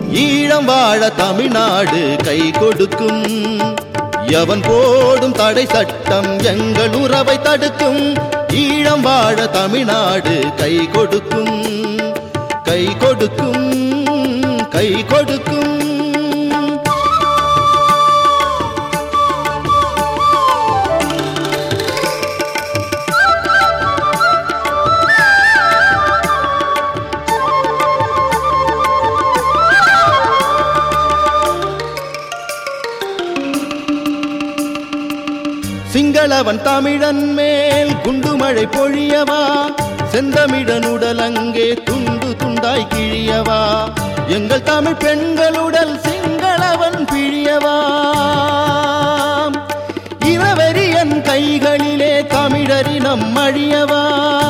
ஈழம் வாழ தமிழ்நாடு கை கொடுக்கும் எவன் போடும் தடை சட்டம் எங்கள் உறவை தடுக்கும் ஈழம் வாழ தமிழ்நாடு கை கொடுக்கும் கை கொடுக்கும் கை கொடுக்கும் சிங்களவன் தமிழன் மேல் குண்டுமழை பொழியவா செந்தமிழன் உடல் அங்கே துண்டு துண்டாய் கிழியவா எங்கள் தமிழ் பெண்களுடல் சிங்களவன் பிழியவா இனவெறியன் கைகளிலே தமிழரினம் அழியவா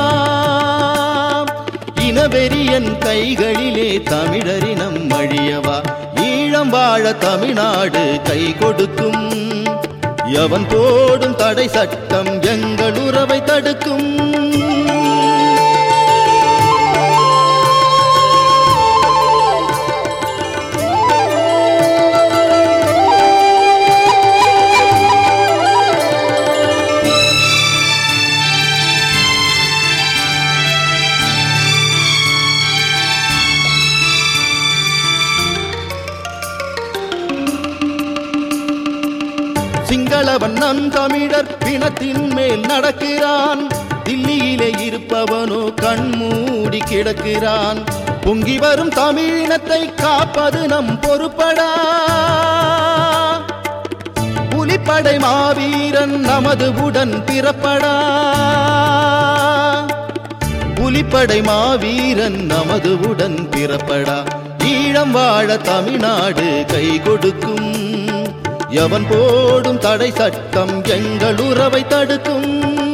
இனவெறியன் கைகளிலே தமிழரினம் அழியவா ஈழம் வாழ தமிழ்நாடு கை கொடுக்கும் எவன் போடும் தடை சட்டம் எங்கள் உறவை தடுக்கும் சிங்களவன் நம் தமிழர் பிணத்தின் மேல் நடக்கிறான் தில்லியிலே இருப்பவனோ கண்மூடி கிடக்கிறான் பொங்கி வரும் தமிழினத்தை காப்பது நம் பொறுப்படா புலிப்படை மாவீரன் நமது உடன் பிறப்படா புலிப்படை மாவீரன் நமது உடன் பிறப்படா ஈழம் வாழ தமிழ்நாடு கை கொடுக்கும் எவன் போடும் தடை சட்டம் எங்கள் உறவை தடுக்கும்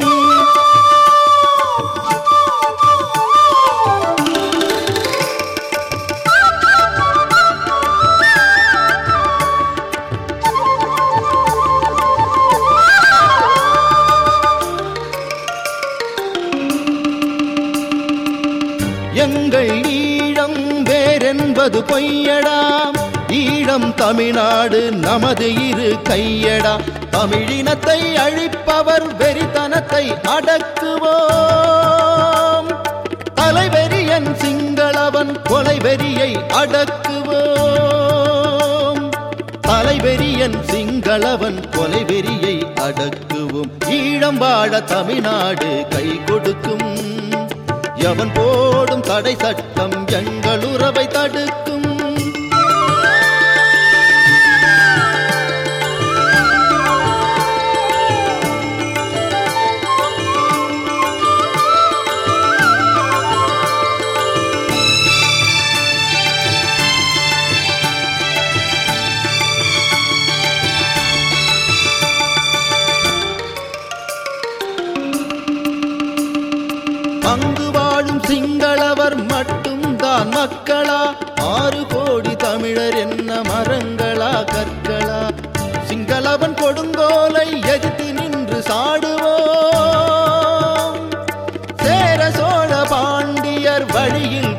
எங்கள் ஈழம் வேறென்பது பொய்யடா ஈழம் தமிழ்நாடு நமது இரு கையடா தமிழினத்தை அழிப்பவர் வெறித்தனத்தை அடக்குவோம் தலைவெறியன் சிங்களவன் கொலைவெறியை அடக்குவோம் தலைவெறியன் சிங்களவன் கொலைவெறியை அடக்குவோம் ஈழம் வாழ தமிழ்நாடு கை கொடுக்கும் எவன் போடும் தடை சட்டம் எங்கள் உறவை தடுக்கும் அங்கு வாழும் சிங்களவர் மட்டும்தான் மக்களா ஆறு கோடி தமிழர் என்ன மரங்களா கற்களா சிங்களவன் கொடுங்கோலை எதிர்த்து நின்று சாடுவோம் சேர சோழ பாண்டியர் வழியில்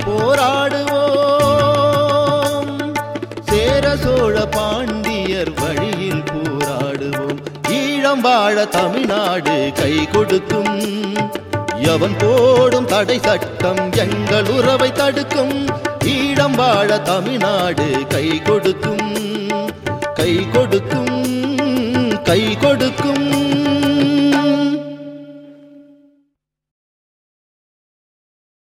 போராடுவோம் சேர சோழ பாண்டியர் வழியில் போராடுவோம் ஈழம் வாழ தமிழ்நாடு கை கொடுக்கும் எவன் போடும் தடை சட்டம் எங்கள் உறவை தடுக்கும் ஈழம் வாழ தமிழ்நாடு கை கொடுக்கும் கை கொடுக்கும்